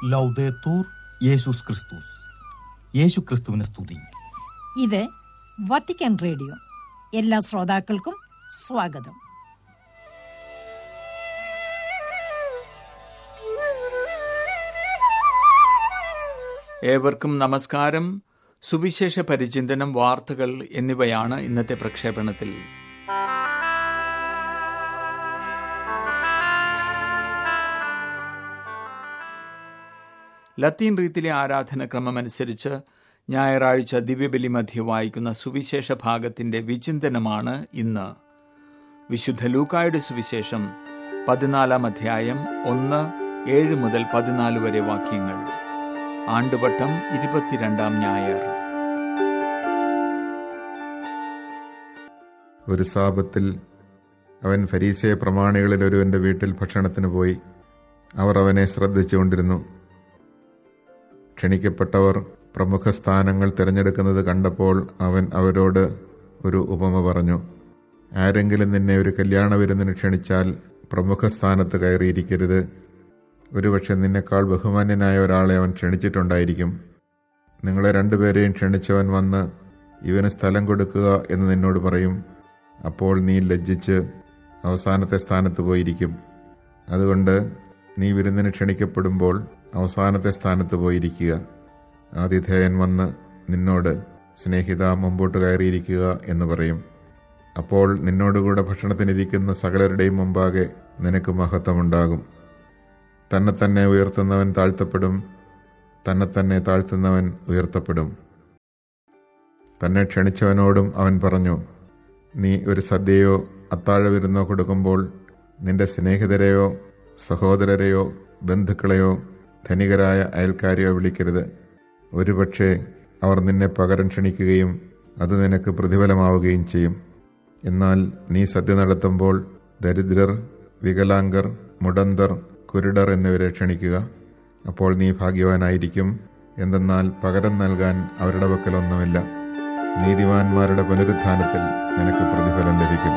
ലൗദേത്തൂർ യേശുസ് ക്രിസ്തുസ് യേശു ക്രിസ്തുവിനെ സ്തുതി ഇത് വത്തിക്കാൻ റേഡിയോ എല്ലാ ശ്രോതാക്കൾക്കും സ്വാഗതം ഏവർക്കും നമസ്കാരം സുവിശേഷ പരിചിന്തനം വാർത്തകൾ എന്നിവയാണ് ഇന്നത്തെ പ്രക്ഷേപണത്തിൽ ലത്തീൻ റീത്തിലെ ആരാധനക്രമമനുസരിച്ച് ഞായറാഴ്ച ദിവ്യബലി മധ്യ വായിക്കുന്ന സുവിശേഷ ഭാഗത്തിന്റെ വിചിന്തനമാണ് ഇന്ന് വിശുദ്ധ ലൂക്കായുടെ സുവിശേഷം പതിനാലാം അധ്യായം ഒന്ന് ഏഴ് മുതൽ പതിനാല് വരെ വാക്യങ്ങൾ ആണ്ടുവട്ടം ഇരുപത്തിരണ്ടാം ഞായർ ഒരു സാപത്തിൽ അവൻ ഫരീസയ പ്രമാണികളിൽ ഒരുവന്റെ വീട്ടിൽ ഭക്ഷണത്തിന് പോയി അവർ അവനെ ശ്രദ്ധിച്ചുകൊണ്ടിരുന്നു ക്ഷണിക്കപ്പെട്ടവർ പ്രമുഖ സ്ഥാനങ്ങൾ തിരഞ്ഞെടുക്കുന്നത് കണ്ടപ്പോൾ അവൻ അവരോട് ഒരു ഉപമ പറഞ്ഞു ആരെങ്കിലും നിന്നെ ഒരു കല്യാണ വിരുന്നിന് ക്ഷണിച്ചാൽ പ്രമുഖ സ്ഥാനത്ത് കയറിയിരിക്കരുത് ഒരുപക്ഷെ നിന്നെക്കാൾ ബഹുമാന്യനായ ഒരാളെ അവൻ ക്ഷണിച്ചിട്ടുണ്ടായിരിക്കും നിങ്ങളെ രണ്ടുപേരെയും ക്ഷണിച്ചവൻ വന്ന് ഇവന് സ്ഥലം കൊടുക്കുക എന്ന് നിന്നോട് പറയും അപ്പോൾ നീ ലജ്ജിച്ച് അവസാനത്തെ സ്ഥാനത്ത് പോയിരിക്കും അതുകൊണ്ട് നീ വിരുന്നിന് ക്ഷണിക്കപ്പെടുമ്പോൾ അവസാനത്തെ സ്ഥാനത്ത് പോയിരിക്കുക ആതിഥേയൻ വന്ന് നിന്നോട് സ്നേഹിത മുമ്പോട്ട് കയറിയിരിക്കുക എന്ന് പറയും അപ്പോൾ നിന്നോടുകൂടെ ഭക്ഷണത്തിനിരിക്കുന്ന സകലരുടെയും മുമ്പാകെ നിനക്ക് മഹത്വമുണ്ടാകും തന്നെ തന്നെ ഉയർത്തുന്നവൻ താഴ്ത്തപ്പെടും തന്നെ തന്നെ താഴ്ത്തുന്നവൻ ഉയർത്തപ്പെടും തന്നെ ക്ഷണിച്ചവനോടും അവൻ പറഞ്ഞു നീ ഒരു സദ്യയോ അത്താഴ വിരുന്നോ കൊടുക്കുമ്പോൾ നിന്റെ സ്നേഹിതരെയോ സഹോദരരെയോ ബന്ധുക്കളെയോ ധനികരായ അയൽക്കാരെയോ വിളിക്കരുത് ഒരുപക്ഷെ അവർ നിന്നെ പകരം ക്ഷണിക്കുകയും അത് നിനക്ക് പ്രതിഫലമാവുകയും ചെയ്യും എന്നാൽ നീ സദ്യ നടത്തുമ്പോൾ ദരിദ്രർ വികലാംഗർ മുടന്തർ കുരുടർ എന്നിവരെ ക്ഷണിക്കുക അപ്പോൾ നീ ഭാഗ്യവാനായിരിക്കും എന്തെന്നാൽ പകരം നൽകാൻ അവരുടെ പക്കലൊന്നുമില്ല നീതിമാന്മാരുടെ പുനരുത്ഥാനത്തിൽ നിനക്ക് പ്രതിഫലം ലഭിക്കും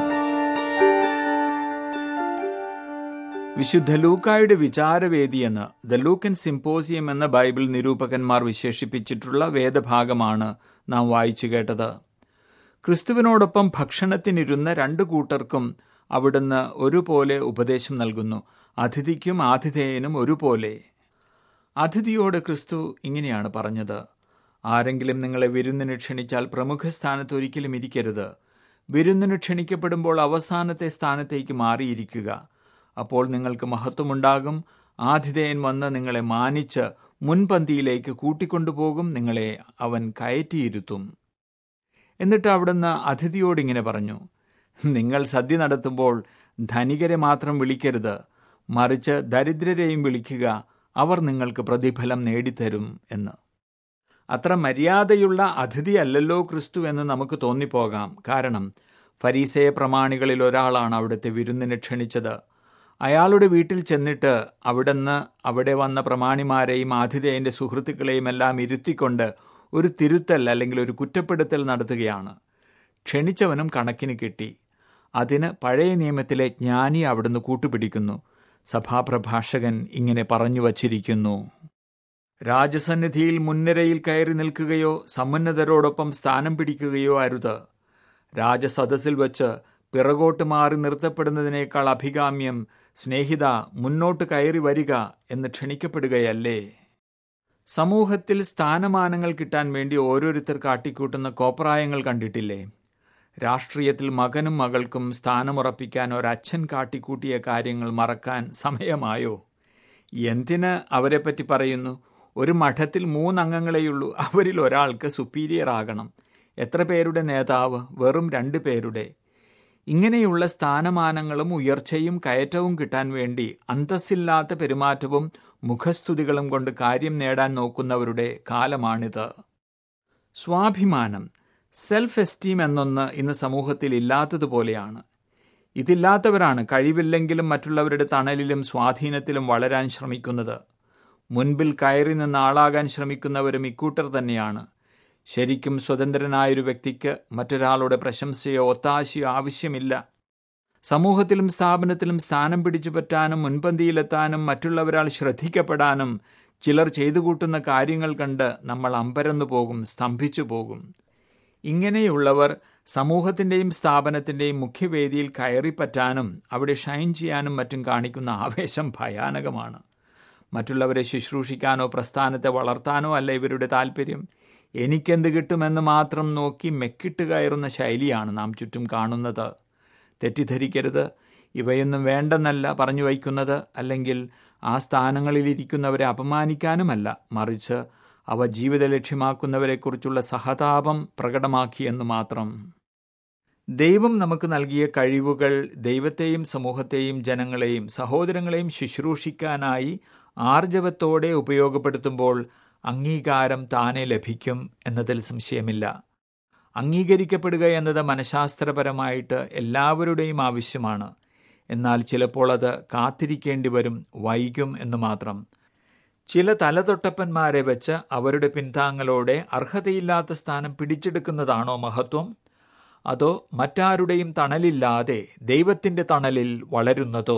വിശുദ്ധ ലൂക്കായുടെ വിചാരവേദിയെന്ന് ദ ലൂക്കൻ സിംപോസിയം എന്ന ബൈബിൾ നിരൂപകന്മാർ വിശേഷിപ്പിച്ചിട്ടുള്ള വേദഭാഗമാണ് നാം വായിച്ചു കേട്ടത് ക്രിസ്തുവിനോടൊപ്പം ഭക്ഷണത്തിനിരുന്ന രണ്ടു കൂട്ടർക്കും അവിടുന്ന് ഒരുപോലെ ഉപദേശം നൽകുന്നു അതിഥിക്കും ആതിഥേയനും ഒരുപോലെ അതിഥിയോട് ക്രിസ്തു ഇങ്ങനെയാണ് പറഞ്ഞത് ആരെങ്കിലും നിങ്ങളെ വിരുന്നിന് ക്ഷണിച്ചാൽ പ്രമുഖ സ്ഥാനത്ത് ഒരിക്കലും ഇരിക്കരുത് വിരുന്നിന് ക്ഷണിക്കപ്പെടുമ്പോൾ അവസാനത്തെ സ്ഥാനത്തേക്ക് മാറിയിരിക്കുക അപ്പോൾ നിങ്ങൾക്ക് മഹത്വമുണ്ടാകും ആതിഥേയൻ വന്ന് നിങ്ങളെ മാനിച്ച് മുൻപന്തിയിലേക്ക് കൂട്ടിക്കൊണ്ടുപോകും നിങ്ങളെ അവൻ കയറ്റിയിരുത്തും എന്നിട്ട് അവിടുന്ന് അതിഥിയോട് ഇങ്ങനെ പറഞ്ഞു നിങ്ങൾ സദ്യ നടത്തുമ്പോൾ ധനികരെ മാത്രം വിളിക്കരുത് മറിച്ച് ദരിദ്രരെയും വിളിക്കുക അവർ നിങ്ങൾക്ക് പ്രതിഫലം നേടിത്തരും എന്ന് അത്ര മര്യാദയുള്ള അതിഥിയല്ലല്ലോ ക്രിസ്തു എന്ന് നമുക്ക് തോന്നിപ്പോകാം കാരണം ഫരീസയ പ്രമാണികളിൽ ഒരാളാണ് അവിടുത്തെ വിരുന്നിന് ക്ഷണിച്ചത് അയാളുടെ വീട്ടിൽ ചെന്നിട്ട് അവിടുന്ന് അവിടെ വന്ന പ്രമാണിമാരെയും ആതിഥേയന്റെ സുഹൃത്തുക്കളെയും എല്ലാം ഇരുത്തിക്കൊണ്ട് ഒരു തിരുത്തൽ അല്ലെങ്കിൽ ഒരു കുറ്റപ്പെടുത്തൽ നടത്തുകയാണ് ക്ഷണിച്ചവനും കണക്കിന് കിട്ടി അതിന് പഴയ നിയമത്തിലെ ജ്ഞാനി അവിടുന്ന് കൂട്ടുപിടിക്കുന്നു സഭാപ്രഭാഷകൻ ഇങ്ങനെ പറഞ്ഞു വച്ചിരിക്കുന്നു രാജസന്നിധിയിൽ മുൻനിരയിൽ കയറി നിൽക്കുകയോ സമുന്നതരോടൊപ്പം സ്ഥാനം പിടിക്കുകയോ അരുത് രാജസദസ്സിൽ വച്ച് പിറകോട്ട് മാറി നിർത്തപ്പെടുന്നതിനേക്കാൾ അഭികാമ്യം സ്നേഹിത മുന്നോട്ട് കയറി വരിക എന്ന് ക്ഷണിക്കപ്പെടുകയല്ലേ സമൂഹത്തിൽ സ്ഥാനമാനങ്ങൾ കിട്ടാൻ വേണ്ടി ഓരോരുത്തർ കാട്ടിക്കൂട്ടുന്ന കോപ്രായങ്ങൾ കണ്ടിട്ടില്ലേ രാഷ്ട്രീയത്തിൽ മകനും മകൾക്കും സ്ഥാനമുറപ്പിക്കാൻ ഒരച്ഛൻ കാട്ടിക്കൂട്ടിയ കാര്യങ്ങൾ മറക്കാൻ സമയമായോ എന്തിന് അവരെപ്പറ്റി പറയുന്നു ഒരു മഠത്തിൽ മൂന്നംഗങ്ങളെയുള്ളൂ അവരിൽ ഒരാൾക്ക് സുപ്പീരിയർ ആകണം എത്ര പേരുടെ നേതാവ് വെറും രണ്ട് പേരുടെ ഇങ്ങനെയുള്ള സ്ഥാനമാനങ്ങളും ഉയർച്ചയും കയറ്റവും കിട്ടാൻ വേണ്ടി അന്തസ്സില്ലാത്ത പെരുമാറ്റവും മുഖസ്തുതികളും കൊണ്ട് കാര്യം നേടാൻ നോക്കുന്നവരുടെ കാലമാണിത് സ്വാഭിമാനം സെൽഫ് എസ്റ്റീം എന്നൊന്ന് ഇന്ന് സമൂഹത്തിൽ ഇല്ലാത്തതുപോലെയാണ് ഇതില്ലാത്തവരാണ് കഴിവില്ലെങ്കിലും മറ്റുള്ളവരുടെ തണലിലും സ്വാധീനത്തിലും വളരാൻ ശ്രമിക്കുന്നത് മുൻപിൽ കയറി നിന്ന് ആളാകാൻ ശ്രമിക്കുന്നവരും ഇക്കൂട്ടർ തന്നെയാണ് ശരിക്കും സ്വതന്ത്രനായൊരു വ്യക്തിക്ക് മറ്റൊരാളുടെ പ്രശംസയോ ഒത്താശയോ ആവശ്യമില്ല സമൂഹത്തിലും സ്ഥാപനത്തിലും സ്ഥാനം പിടിച്ചു പറ്റാനും മുൻപന്തിയിലെത്താനും മറ്റുള്ളവരാൽ ശ്രദ്ധിക്കപ്പെടാനും ചിലർ ചെയ്തു കൂട്ടുന്ന കാര്യങ്ങൾ കണ്ട് നമ്മൾ അമ്പരന്നു പോകും സ്തംഭിച്ചു പോകും ഇങ്ങനെയുള്ളവർ സമൂഹത്തിൻ്റെയും സ്ഥാപനത്തിൻ്റെയും മുഖ്യവേദിയിൽ കയറിപ്പറ്റാനും അവിടെ ഷൈൻ ചെയ്യാനും മറ്റും കാണിക്കുന്ന ആവേശം ഭയാനകമാണ് മറ്റുള്ളവരെ ശുശ്രൂഷിക്കാനോ പ്രസ്ഥാനത്തെ വളർത്താനോ അല്ല ഇവരുടെ താല്പര്യം എനിക്കെന്ത് കിട്ടുമെന്ന് മാത്രം നോക്കി മെക്കിട്ട് കയറുന്ന ശൈലിയാണ് നാം ചുറ്റും കാണുന്നത് തെറ്റിദ്ധരിക്കരുത് ഇവയൊന്നും വേണ്ടെന്നല്ല പറഞ്ഞു വയ്ക്കുന്നത് അല്ലെങ്കിൽ ആ സ്ഥാനങ്ങളിലിരിക്കുന്നവരെ അപമാനിക്കാനുമല്ല മറിച്ച് അവ ജീവിത ലക്ഷ്യമാക്കുന്നവരെക്കുറിച്ചുള്ള സഹതാപം പ്രകടമാക്കിയെന്ന് മാത്രം ദൈവം നമുക്ക് നൽകിയ കഴിവുകൾ ദൈവത്തെയും സമൂഹത്തെയും ജനങ്ങളെയും സഹോദരങ്ങളെയും ശുശ്രൂഷിക്കാനായി ആർജവത്തോടെ ഉപയോഗപ്പെടുത്തുമ്പോൾ അംഗീകാരം താനെ ലഭിക്കും എന്നതിൽ സംശയമില്ല അംഗീകരിക്കപ്പെടുക എന്നത് മനഃശാസ്ത്രപരമായിട്ട് എല്ലാവരുടെയും ആവശ്യമാണ് എന്നാൽ ചിലപ്പോൾ അത് കാത്തിരിക്കേണ്ടി വരും വൈകും എന്ന് മാത്രം ചില തലതൊട്ടപ്പന്മാരെ വെച്ച് അവരുടെ പിന്താങ്ങലോടെ അർഹതയില്ലാത്ത സ്ഥാനം പിടിച്ചെടുക്കുന്നതാണോ മഹത്വം അതോ മറ്റാരുടെയും തണലില്ലാതെ ദൈവത്തിന്റെ തണലിൽ വളരുന്നതോ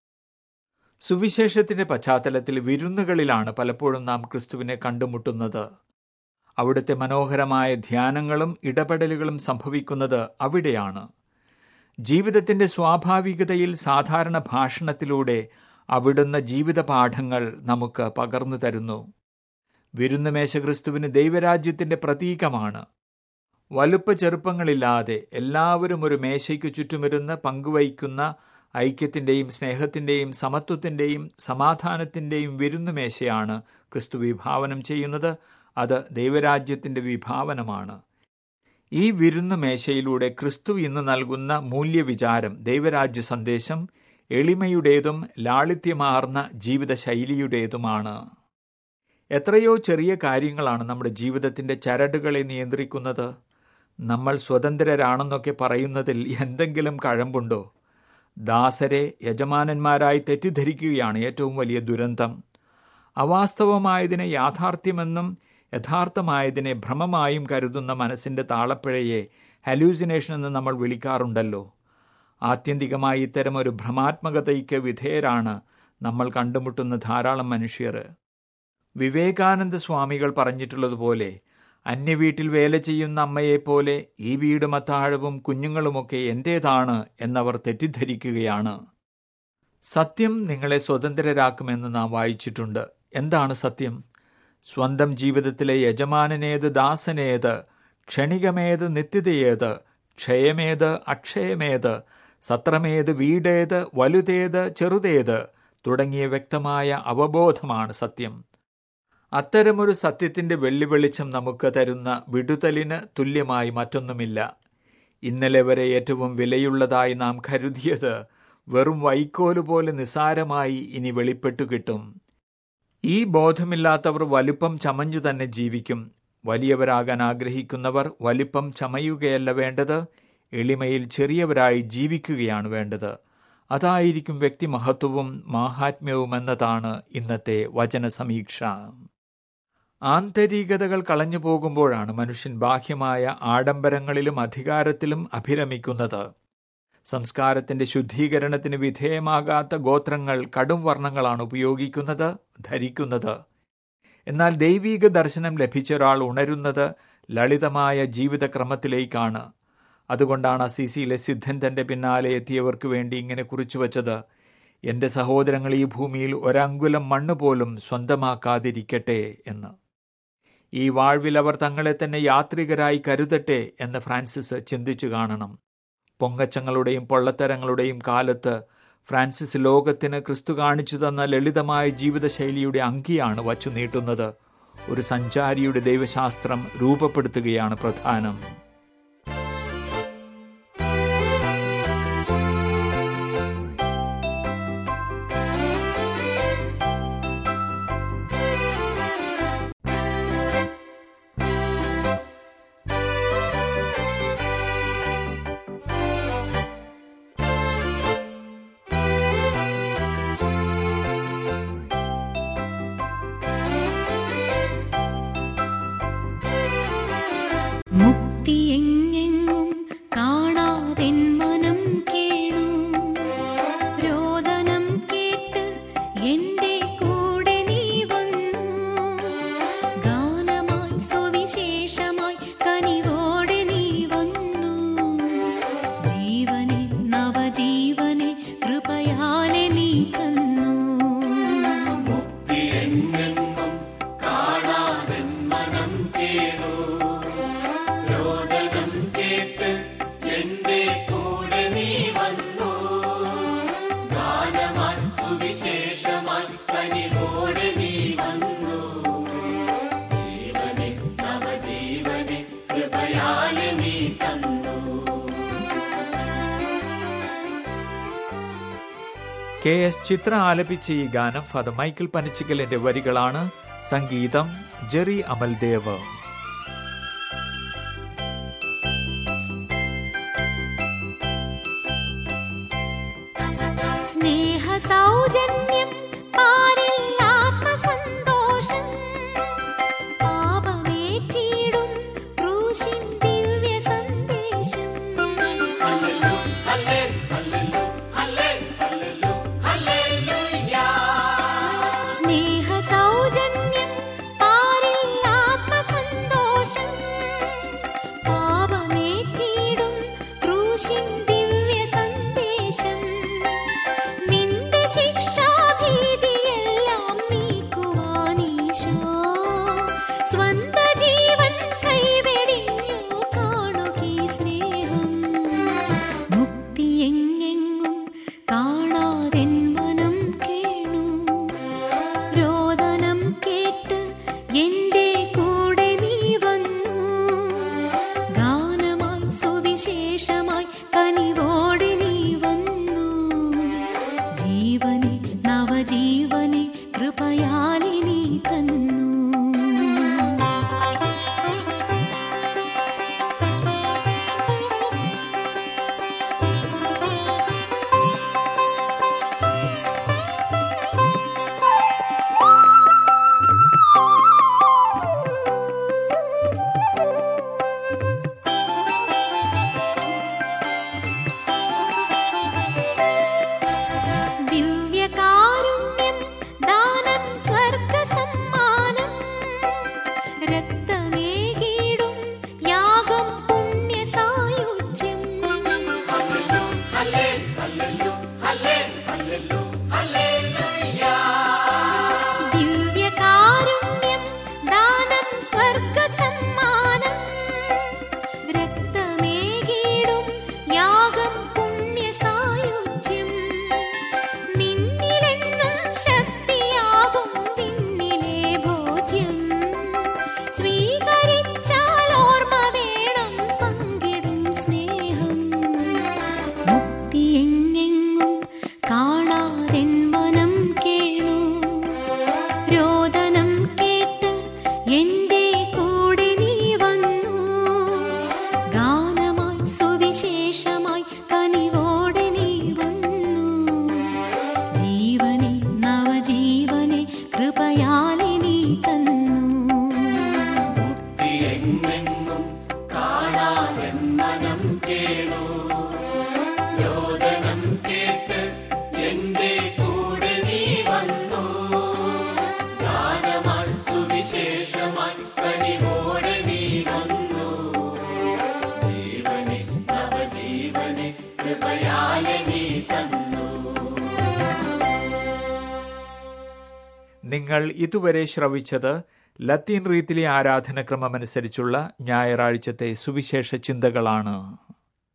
സുവിശേഷത്തിന്റെ പശ്ചാത്തലത്തിൽ വിരുന്നുകളിലാണ് പലപ്പോഴും നാം ക്രിസ്തുവിനെ കണ്ടുമുട്ടുന്നത് അവിടുത്തെ മനോഹരമായ ധ്യാനങ്ങളും ഇടപെടലുകളും സംഭവിക്കുന്നത് അവിടെയാണ് ജീവിതത്തിന്റെ സ്വാഭാവികതയിൽ സാധാരണ ഭാഷണത്തിലൂടെ അവിടുന്ന് ജീവിത പാഠങ്ങൾ നമുക്ക് പകർന്നു തരുന്നു വിരുന്നുമേശ ക്രിസ്തുവിന് ദൈവരാജ്യത്തിന്റെ പ്രതീകമാണ് വലുപ്പ ചെറുപ്പങ്ങളില്ലാതെ എല്ലാവരും ഒരു മേശയ്ക്ക് ചുറ്റുമിരുന്ന് പങ്കുവയ്ക്കുന്ന ഐക്യത്തിന്റെയും സ്നേഹത്തിന്റെയും സമത്വത്തിന്റെയും സമാധാനത്തിന്റെയും വിരുന്നുമേശയാണ് ക്രിസ്തു വിഭാവനം ചെയ്യുന്നത് അത് ദൈവരാജ്യത്തിന്റെ വിഭാവനമാണ് ഈ വിരുന്നു മേശയിലൂടെ ക്രിസ്തു ഇന്ന് നൽകുന്ന മൂല്യവിചാരം ദൈവരാജ്യ സന്ദേശം എളിമയുടേതും ലാളിത്യമാർന്ന ജീവിതശൈലിയുടേതുമാണ് എത്രയോ ചെറിയ കാര്യങ്ങളാണ് നമ്മുടെ ജീവിതത്തിന്റെ ചരടുകളെ നിയന്ത്രിക്കുന്നത് നമ്മൾ സ്വതന്ത്രരാണെന്നൊക്കെ പറയുന്നതിൽ എന്തെങ്കിലും കഴമ്പുണ്ടോ ദാസരെ യജമാനന്മാരായി തെറ്റിദ്ധരിക്കുകയാണ് ഏറ്റവും വലിയ ദുരന്തം അവാസ്തവമായതിനെ യാഥാർത്ഥ്യമെന്നും യഥാർത്ഥമായതിനെ ഭ്രമമായും കരുതുന്ന മനസ്സിന്റെ താളപ്പിഴയെ ഹലൂസിനേഷൻ എന്ന് നമ്മൾ വിളിക്കാറുണ്ടല്ലോ ആത്യന്തികമായി ഇത്തരം ഒരു ഭ്രമാത്മകതയ്ക്ക് വിധേയരാണ് നമ്മൾ കണ്ടുമുട്ടുന്ന ധാരാളം മനുഷ്യർ വിവേകാനന്ദ സ്വാമികൾ പറഞ്ഞിട്ടുള്ളതുപോലെ അന്യവീട്ടിൽ വേല ചെയ്യുന്ന അമ്മയെപ്പോലെ ഈ വീടും അത്താഴവും കുഞ്ഞുങ്ങളുമൊക്കെ എന്റേതാണ് എന്നവർ തെറ്റിദ്ധരിക്കുകയാണ് സത്യം നിങ്ങളെ സ്വതന്ത്രരാക്കുമെന്ന് നാം വായിച്ചിട്ടുണ്ട് എന്താണ് സത്യം സ്വന്തം ജീവിതത്തിലെ യജമാനനേത് ദാസനേത് ക്ഷണികമേത് നിത്യതയേത് ക്ഷയമേത് അക്ഷയമേത് സത്രമേത് വീടേത് വലുതേത് ചെറുതേത് തുടങ്ങിയ വ്യക്തമായ അവബോധമാണ് സത്യം അത്തരമൊരു സത്യത്തിന്റെ വെള്ളി വെളിച്ചം നമുക്ക് തരുന്ന വിടുതലിന് തുല്യമായി മറ്റൊന്നുമില്ല ഇന്നലെ വരെ ഏറ്റവും വിലയുള്ളതായി നാം കരുതിയത് വെറും വൈക്കോല് പോലെ നിസാരമായി ഇനി വെളിപ്പെട്ടു കിട്ടും ഈ ബോധമില്ലാത്തവർ വലിപ്പം ചമഞ്ഞു തന്നെ ജീവിക്കും വലിയവരാകാൻ ആഗ്രഹിക്കുന്നവർ വലിപ്പം ചമയുകയല്ല വേണ്ടത് എളിമയിൽ ചെറിയവരായി ജീവിക്കുകയാണ് വേണ്ടത് അതായിരിക്കും വ്യക്തിമഹത്വവും മാഹാത്മ്യവും എന്നതാണ് ഇന്നത്തെ വചന സമീക്ഷ ആന്തരികതകൾ കളഞ്ഞു പോകുമ്പോഴാണ് മനുഷ്യൻ ബാഹ്യമായ ആഡംബരങ്ങളിലും അധികാരത്തിലും അഭിരമിക്കുന്നത് സംസ്കാരത്തിന്റെ ശുദ്ധീകരണത്തിന് വിധേയമാകാത്ത ഗോത്രങ്ങൾ കടും വർണ്ണങ്ങളാണ് ഉപയോഗിക്കുന്നത് ധരിക്കുന്നത് എന്നാൽ ദൈവീക ദർശനം ലഭിച്ച ഒരാൾ ഉണരുന്നത് ലളിതമായ ജീവിതക്രമത്തിലേക്കാണ് അതുകൊണ്ടാണ് അസീസിയിലെ സിദ്ധൻ തന്റെ പിന്നാലെ എത്തിയവർക്ക് വേണ്ടി ഇങ്ങനെ കുറിച്ചു വച്ചത് എന്റെ സഹോദരങ്ങൾ ഈ ഭൂമിയിൽ ഒരങ്കുലം മണ്ണ് പോലും സ്വന്തമാക്കാതിരിക്കട്ടെ എന്ന് ഈ വാഴ്വിൽ അവർ തങ്ങളെ തന്നെ യാത്രികരായി കരുതട്ടെ എന്ന് ഫ്രാൻസിസ് ചിന്തിച്ചു കാണണം പൊങ്ങച്ചങ്ങളുടെയും പൊള്ളത്തരങ്ങളുടെയും കാലത്ത് ഫ്രാൻസിസ് ലോകത്തിന് ക്രിസ്തു കാണിച്ചു തന്ന ലളിതമായ ജീവിതശൈലിയുടെ അങ്കിയാണ് വച്ചു നീട്ടുന്നത് ഒരു സഞ്ചാരിയുടെ ദൈവശാസ്ത്രം രൂപപ്പെടുത്തുകയാണ് പ്രധാനം മുക്തി കേട്ട് എന്റെ കൂടെ നീ വന്നു ഗാനമായി സുവിശേഷമായി കനിവോടെ നീ വന്നു ജീവനെ നവജീവനെ കൃപയാലെ നീ തന്നു കെ എസ് ചിത്ര ആലപിച്ച ഈ ഗാനം ഫാദർ മൈക്കിൾ പനച്ചിക്കലിന്റെ വരികളാണ് സംഗീതം ജെറി അമൽദേവ് സ്നേഹ സൗജന്യം പാരിൽ ആത്മസന്തോഷം പാപമേറ്റിടും ക്രൂശിൻ ദിവ്യ സന്ദേശം സ്നേഹ സൗജന്യം പാരിൽ ആത്മസന്തോഷം പാപമേറ്റിടും ക്രൂശിൻ ദിവ്യ സന്ദേശം നിന്റെ ശിക്ഷാഭീതിയെല്ലാം നീക്കുവാനീശോ സ്വന്ത ജീവൻ കൈവെടിഞ്ഞു കാണുകീ സ്നേഹം മുക്തിയെങ്ങെങ്ങും കാണാതെൻ മനം കേണു രോദനം കേട്ട് എന്റെ കൂടെ നീ വന്നു ഗാനമായി സുവിശേഷമായി കനിവോടെ നീ വന്നു ജീവനെ നവജീവനെ കൃപയാലെ നീ തന്നു ദിവ്യകാരുണ്യം ദാനം സ്വർഗസമ്മാനം രക്തമേകിടും യാഗം പുണ്യസായുജ്യം ദിവ്യകാരുണ്യം ദാനം സ്വർഗസമ്മാനം രക്തമേകിടും യാഗം പുണ്യസായുജ്യം നിന്നിലെന്നും ശക്തിയാകും പിന്നിലെ ഭോജ്യം സ്വീകരിച്ചാൽ ഓർമ്മ വേണം പങ്കിടും സ്നേഹം മുക്തിയെങ്ങെങ്ങും കാണാതെൻ മനം കേണു രോദനം കേട്ട് എന്റെ കൂടെ നീ വന്നു ഗാനമായി സുവിശേഷമായി കനിവോടെ നീ വന്നു ജീവനെ നവജീവനെ കൃപയാലെ നീ തന്നു എങ്ങെങ്ങും കാണാതെൻ മനം കേണു രോദനം കേട്ട് എന്റെ കൂടെ നീ വന്നു ഗാനമായി സുവിശേഷമായി കനിവോടെ നീ വന്നു ജീവനെ നവജീവനെ കൃപയാലെ നീ തന്നു നിങ്ങൾ ഇതുവരെ ശ്രവിച്ചത് ലത്തീൻ റീത്തിലെ ആരാധനക്രമമനുസരിച്ചുള്ള ഞായറാഴ്ചത്തെ സുവിശേഷ ചിന്തകളാണ്